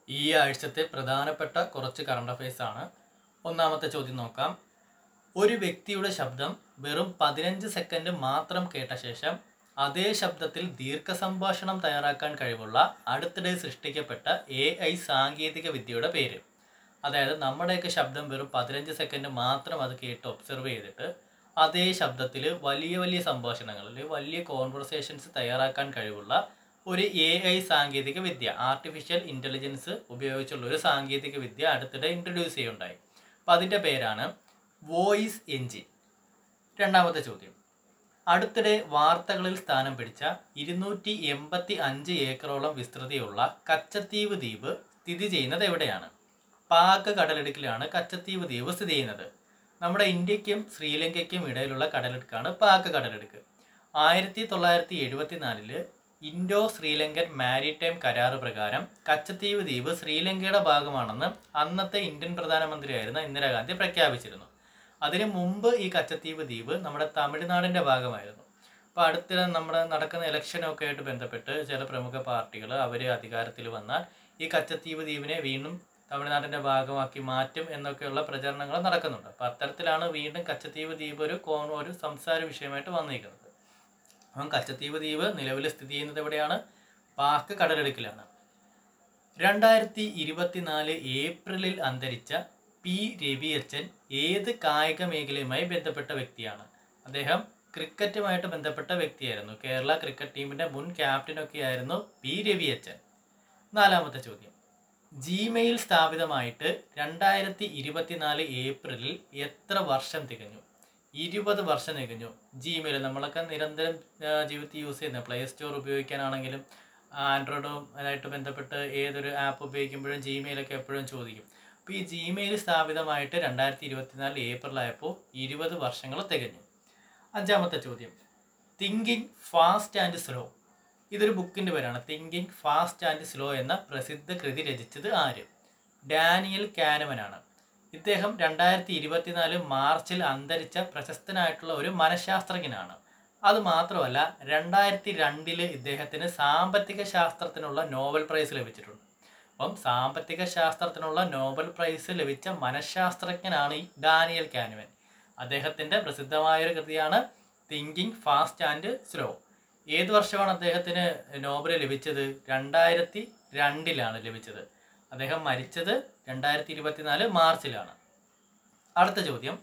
ഈ ആഴ്ചത്തെ പ്രധാനപ്പെട്ട കുറച്ച് കറണ്ട് അഫയേഴ്സ് ആണ് ഒന്നാമത്തെ ചോദ്യം നോക്കാം ഒരു വ്യക്തിയുടെ ശബ്ദം വെറും പതിനഞ്ച് സെക്കൻഡ് മാത്രം കേട്ട ശേഷം അതേ ശബ്ദത്തിൽ ദീർഘസംഭാഷണം തയ്യാറാക്കാൻ കഴിവുള്ള അടുത്തിടെ സൃഷ്ടിക്കപ്പെട്ട എ ഐ സാങ്കേതിക വിദ്യയുടെ പേര് അതായത് നമ്മുടെയൊക്കെ ശബ്ദം വെറും പതിനഞ്ച് സെക്കൻഡ് മാത്രം അത് കേട്ട് ഒബ്സർവ് ചെയ്തിട്ട് അതേ ശബ്ദത്തിൽ വലിയ വലിയ സംഭാഷണങ്ങൾ അല്ലെങ്കിൽ വലിയ കോൺവെർസേഷൻസ് തയ്യാറാക്കാൻ കഴിവുള്ള ഒരു എ ഐ സാങ്കേതിക വിദ്യ ആർട്ടിഫിഷ്യൽ ഇൻ്റലിജൻസ് ഉപയോഗിച്ചുള്ള ഒരു സാങ്കേതിക വിദ്യ അടുത്തിടെ ഇൻട്രൊഡ്യൂസ് ചെയ്യുണ്ടായി അപ്പം അതിൻ്റെ പേരാണ് വോയിസ് എൻജിൻ രണ്ടാമത്തെ ചോദ്യം അടുത്തിടെ വാർത്തകളിൽ സ്ഥാനം പിടിച്ച ഇരുന്നൂറ്റി എൺപത്തി അഞ്ച് ഏക്കറോളം വിസ്തൃതിയുള്ള കച്ചത്തീവ് ദ്വീപ് സ്ഥിതി ചെയ്യുന്നത് എവിടെയാണ് പാക് കടലിടുക്കിലാണ് കച്ചത്തീവ് ദ്വീപ് സ്ഥിതി ചെയ്യുന്നത് നമ്മുടെ ഇന്ത്യക്കും ശ്രീലങ്കയ്ക്കും ഇടയിലുള്ള കടലിടുക്കാണ് പാക് കടലിടുക്ക് ആയിരത്തി തൊള്ളായിരത്തി എഴുപത്തിനാലില് ഇൻഡോ ശ്രീലങ്കൻ മാരിടൈം കരാറ് പ്രകാരം കച്ചത്തീവ് ദ്വീപ് ശ്രീലങ്കയുടെ ഭാഗമാണെന്ന് അന്നത്തെ ഇന്ത്യൻ പ്രധാനമന്ത്രിയായിരുന്ന ഇന്ദിരാഗാന്ധി പ്രഖ്യാപിച്ചിരുന്നു അതിനു മുമ്പ് ഈ കച്ചത്തീവ് ദ്വീപ് നമ്മുടെ തമിഴ്നാടിൻ്റെ ഭാഗമായിരുന്നു അപ്പോൾ അടുത്തിടെ നമ്മുടെ നടക്കുന്ന ഇലക്ഷനൊക്കെ ആയിട്ട് ബന്ധപ്പെട്ട് ചില പ്രമുഖ പാർട്ടികൾ അവർ അധികാരത്തിൽ വന്നാൽ ഈ കച്ചത്തീവ് ദ്വീപിനെ വീണ്ടും തമിഴ്നാടിൻ്റെ ഭാഗമാക്കി മാറ്റും എന്നൊക്കെയുള്ള പ്രചരണങ്ങൾ നടക്കുന്നുണ്ട് അപ്പോൾ അത്തരത്തിലാണ് വീണ്ടും കച്ചത്തീവ് ദ്വീപ് ഒരു കോൺ ഒരു സംസാര വിഷയമായിട്ട് വന്നിരിക്കുന്നത് അപ്പം കച്ചത്തീവ് ദ്വീപ് നിലവിൽ സ്ഥിതി ചെയ്യുന്നത് എവിടെയാണ് പാക്ക് കടലിടുക്കിലാണ് രണ്ടായിരത്തി ഇരുപത്തിനാല് ഏപ്രിലിൽ അന്തരിച്ച പി രവിയച്ചൻ ഏത് കായിക മേഖലയുമായി ബന്ധപ്പെട്ട വ്യക്തിയാണ് അദ്ദേഹം ക്രിക്കറ്റുമായിട്ട് ബന്ധപ്പെട്ട വ്യക്തിയായിരുന്നു കേരള ക്രിക്കറ്റ് ടീമിന്റെ മുൻ ക്യാപ്റ്റനൊക്കെ ആയിരുന്നു പി രവിയച്ചൻ നാലാമത്തെ ചോദ്യം ജിമെയിൽ സ്ഥാപിതമായിട്ട് രണ്ടായിരത്തി ഇരുപത്തിനാല് ഏപ്രിലിൽ എത്ര വർഷം തികഞ്ഞു ഇരുപത് വർഷം തികഞ്ഞു ജിമെയിൽ നമ്മളൊക്കെ നിരന്തരം ആ, ജീവിതത്തിൽ യൂസ് ചെയ്യുന്ന പ്ലേ സ്റ്റോർ ഉപയോഗിക്കാനാണെങ്കിലും ആൻഡ്രോയിഡും ആയിട്ട് ബന്ധപ്പെട്ട് ഏതൊരു ആപ്പ് ഉപയോഗിക്കുമ്പോഴും ജിമെയിലൊക്കെ എപ്പോഴും ചോദിക്കും അപ്പോൾ ഈ ജിമെയിൽ സ്ഥാപിതമായിട്ട് രണ്ടായിരത്തി ഇരുപത്തിനാല് ഏപ്രിൽ ആയപ്പോൾ ഇരുപത് വർഷങ്ങൾ തികഞ്ഞു അഞ്ചാമത്തെ ചോദ്യം തിങ്കിങ് ഫാസ്റ്റ് ആൻഡ് സ്ലോ ഇതൊരു ബുക്കിൻ്റെ പേരാണ് തിങ്കിങ് ഫാസ്റ്റ് ആൻഡ് സ്ലോ എന്ന പ്രസിദ്ധ കൃതി രചിച്ചത് ആര് ഡാനിയൽ കാനമനാണ് ഇദ്ദേഹം രണ്ടായിരത്തി ഇരുപത്തിനാല് മാർച്ചിൽ അന്തരിച്ച പ്രശസ്തനായിട്ടുള്ള ഒരു മനഃശാസ്ത്രജ്ഞനാണ് അത് മാത്രമല്ല രണ്ടായിരത്തി രണ്ടില് ഇദ്ദേഹത്തിന് സാമ്പത്തിക ശാസ്ത്രത്തിനുള്ള നോബൽ പ്രൈസ് ലഭിച്ചിട്ടുണ്ട് അപ്പം സാമ്പത്തിക ശാസ്ത്രത്തിനുള്ള നോബൽ പ്രൈസ് ലഭിച്ച മനഃശാസ്ത്രജ്ഞനാണ് ഈ ഡാനിയൽ കാനുവൻ അദ്ദേഹത്തിൻ്റെ പ്രസിദ്ധമായൊരു കൃതിയാണ് തിങ്കിങ് ഫാസ്റ്റ് ആൻഡ് സ്ലോ ഏത് വർഷമാണ് അദ്ദേഹത്തിന് നോബൽ ലഭിച്ചത് രണ്ടായിരത്തി രണ്ടിലാണ് ലഭിച്ചത് അദ്ദേഹം മരിച്ചത് രണ്ടായിരത്തി ഇരുപത്തിനാല് മാർച്ചിലാണ് അടുത്ത ചോദ്യം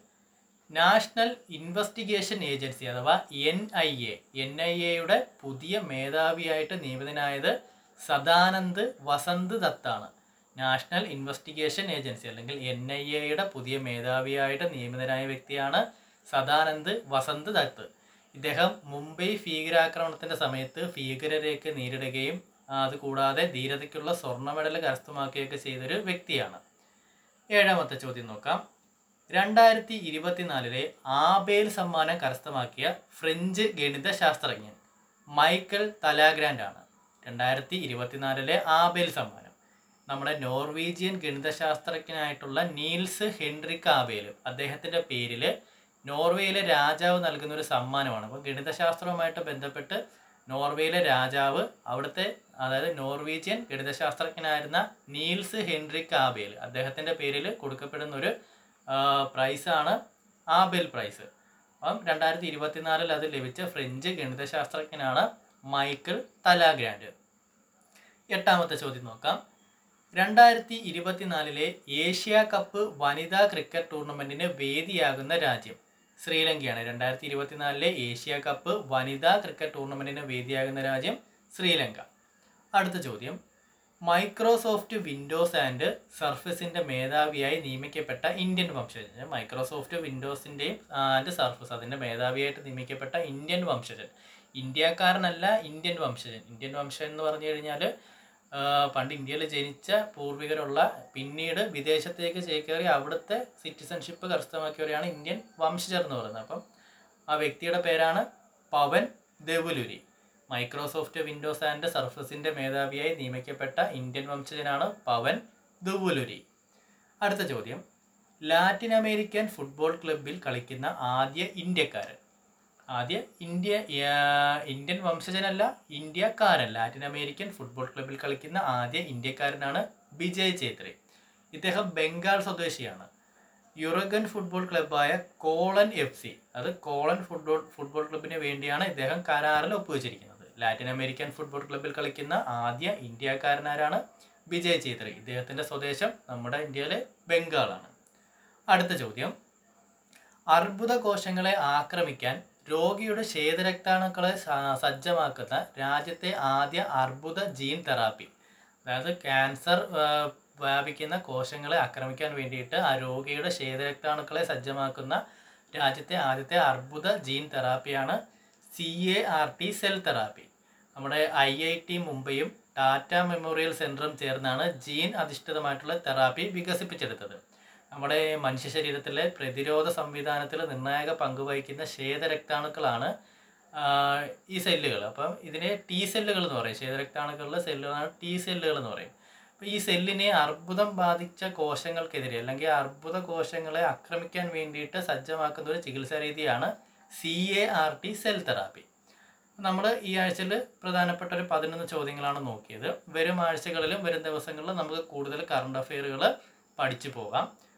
നാഷണൽ ഇൻവെസ്റ്റിഗേഷൻ ഏജൻസി അഥവാ N I A N I എയുടെ പുതിയ മേധാവിയായിട്ട് നിയമിതനായത് സദാനന്ദ് വസന്ത് ദത്താണ് നാഷണൽ ഇൻവെസ്റ്റിഗേഷൻ ഏജൻസി അല്ലെങ്കിൽ എൻ ഐ എയുടെ പുതിയ മേധാവിയായിട്ട് നിയമിതനായ വ്യക്തിയാണ് സദാനന്ദ് വസന്ത് ദത്ത് ഇദ്ദേഹം മുംബൈ ഭീകരാക്രമണത്തിന്റെ സമയത്ത് ഭീകരരെയൊക്കെ നേരിടുകയും ആ, അതുകൂടാതെ ധീരതയ്ക്കുള്ള സ്വർണ്ണ മെഡൽ കരസ്ഥമാക്കുകയൊക്കെ ചെയ്തൊരു വ്യക്തിയാണ് ഏഴാമത്തെ ചോദ്യം നോക്കാം രണ്ടായിരത്തി ഇരുപത്തിനാലിലെ ആബേൽ സമ്മാനം കരസ്ഥമാക്കിയ ഫ്രഞ്ച് ഗണിത ശാസ്ത്രജ്ഞൻ മൈക്കൽ തലാഗ്രാൻഡ് ആണ് രണ്ടായിരത്തി ഇരുപത്തിനാലിലെ ആബേൽ സമ്മാനം നമ്മുടെ നോർവീജിയൻ ഗണിതശാസ്ത്രജ്ഞനായിട്ടുള്ള നീൽസ് ഹെൻറിക് ആബേൽ അദ്ദേഹത്തിൻ്റെ പേരിൽ നോർവേയിലെ രാജാവ് നൽകുന്ന ഒരു സമ്മാനമാണ് അപ്പോൾ ഗണിതശാസ്ത്രവുമായിട്ട് ബന്ധപ്പെട്ട് നോർവേയിലെ രാജാവ് അവിടുത്തെ അതായത് നോർവീജിയൻ ഗണിതശാസ്ത്രജ്ഞനായിരുന്ന നീൽസ് ഹെൻറിക് ആബേൽ അദ്ദേഹത്തിൻ്റെ പേരിൽ കൊടുക്കപ്പെടുന്ന ഒരു ആ, പ്രൈസാണ് ആബേൽ പ്രൈസ് അപ്പം രണ്ടായിരത്തി ഇരുപത്തിനാലിൽ അത് ലഭിച്ച ഫ്രഞ്ച് ഗണിതശാസ്ത്രജ്ഞനാണ് മൈക്കിൾ തലാഗ്രാൻഡ് എട്ടാമത്തെ ചോദ്യം നോക്കാം രണ്ടായിരത്തി ഇരുപത്തിനാലിലെ ഏഷ്യ കപ്പ് വനിതാ ക്രിക്കറ്റ് ടൂർണമെന്റിന് വേദിയാകുന്ന രാജ്യം ശ്രീലങ്കയാണ് രണ്ടായിരത്തി ഇരുപത്തിനാലിലെ ഏഷ്യ കപ്പ് വനിതാ ക്രിക്കറ്റ് ടൂർണമെന്റിന് വേദിയാകുന്ന രാജ്യം ശ്രീലങ്ക അടുത്ത ചോദ്യം മൈക്രോസോഫ്റ്റ് വിൻഡോസ് ആൻഡ് സർഫസിന്റെ മേധാവിയായി നിയമിക്കപ്പെട്ട ഇന്ത്യൻ വംശജൻ മൈക്രോസോഫ്റ്റ് വിൻഡോസിന്റെയും ആൻഡ് സർഫസ് അതിന്റെ മേധാവിയായിട്ട് നിയമിക്കപ്പെട്ട ഇന്ത്യൻ വംശജൻ ഇന്ത്യക്കാരനല്ല ഇന്ത്യൻ വംശജൻ ഇന്ത്യൻ വംശജൻ എന്ന് പറഞ്ഞു കഴിഞ്ഞാൽ പണ്ട് ഇന്ത്യയിൽ ജനിച്ച പൂർവികരുള്ള പിന്നീട് വിദേശത്തേക്ക് ചേക്കേറി അവിടുത്തെ സിറ്റിസൺഷിപ്പ് കരസ്ഥമാക്കിയവരെയാണ് ഇന്ത്യൻ വംശജർ എന്ന് പറയുന്നത് അപ്പം ആ വ്യക്തിയുടെ പേരാണ് Pavan Davuluri Microsoft Windows and സർഫസിന്റെ മേധാവിയായി നിയമിക്കപ്പെട്ട ഇന്ത്യൻ വംശജനാണ് പവൻ ദുവുലുരി അടുത്ത ചോദ്യം ലാറ്റിൻ അമേരിക്കൻ ഫുട്ബോൾ ക്ലബിൽ കളിക്കുന്ന ആദ്യ ഇന്ത്യക്കാരൻ ആദ്യ ഇന്ത്യ ആ, ഇന്ത്യൻ വംശജനല്ല ഇന്ത്യക്കാരൻ ലാറ്റിൻ അമേരിക്കൻ ഫുട്ബോൾ ക്ലബിൽ കളിക്കുന്ന ആദ്യ ഇന്ത്യക്കാരനാണ് വിജയ് ഛേത്രി ഇദ്ദേഹം ബംഗാൾ സ്വദേശിയാണ് യുറഗൻ ഫുട്ബോൾ ക്ലബ്ബായ കോളൻ എഫ് സി അത് കോളൻ ഫുട്ബോൾ ഫുട്ബോൾ ക്ലബിന് വേണ്ടിയാണ് ഇദ്ദേഹം കരാറിൽ ഒപ്പുവെച്ചിരിക്കുന്നത് ലാറ്റിൻ അമേരിക്കൻ ഫുട്ബോൾ ക്ലബിൽ കളിക്കുന്ന ആദ്യ ഇന്ത്യക്കാരനാരാണ് വിജയ് ഛേത്രി ഇദ്ദേഹത്തിന്റെ സ്വദേശം നമ്മുടെ ഇന്ത്യയിലെ ബംഗാളാണ് അടുത്ത ചോദ്യം അർബുദ കോശങ്ങളെ ആക്രമിക്കാൻ രോഗിയുടെ ശ്വേതരക്താണുക്കളെ സ- സജ്ജമാക്കുന്ന രാജ്യത്തെ ആദ്യ അർബുദ ജീൻ തെറാപ്പി അതായത് ക്യാൻസർ ആ, വ്യാപിക്കുന്ന കോശങ്ങളെ ആക്രമിക്കാൻ വേണ്ടിയിട്ട് ആ രോഗിയുടെ ശ്വേതരക്താണുക്കളെ സജ്ജമാക്കുന്ന രാജ്യത്തെ ആദ്യത്തെ അർബുദ ജീൻ തെറാപ്പിയാണ് C A R T cell therapy നമ്മുടെ ഐ ഐ ടി മുംബൈയും ടാറ്റ മെമ്മോറിയൽ സെൻറ്ററും ചേർന്നാണ് ജീൻ അധിഷ്ഠിതമായിട്ടുള്ള തെറാപ്പി വികസിപ്പിച്ചെടുത്തത് നമ്മുടെ മനുഷ്യ ശരീരത്തിലെ പ്രതിരോധ സംവിധാനത്തിൽ നിർണായക പങ്ക് വഹിക്കുന്ന ശ്വേതരക്താണുക്കളാണ് ആ, ഈ സെല്ലുകൾ അപ്പം ഇതിനെ ടി സെല്ലുകൾ എന്ന് പറയും ശ്വേതരക്താണുക്കളിലെ സെല്ലുകളാണ് ടി സെല്ലുകൾ എന്ന് പറയും അപ്പോൾ ഈ സെല്ലിനെ അർബുദം ബാധിച്ച കോശങ്ങൾക്കെതിരെ അല്ലെങ്കിൽ അർബുദ കോശങ്ങളെ ആക്രമിക്കാൻ വേണ്ടിയിട്ട് സജ്ജമാക്കുന്ന ഒരു ചികിത്സാ രീതിയാണ് C A R T cell therapy നമ്മൾ ഈ ആഴ്ചയിൽ പ്രധാനപ്പെട്ട ഒരു പതിനൊന്ന് ചോദ്യങ്ങളാണ് നോക്കിയത് വരും ആഴ്ചകളിലും വരും ദിവസങ്ങളിലും നമുക്ക് കൂടുതൽ കറണ്ട് അഫെയറുകൾ പഠിച്ചു പോകാം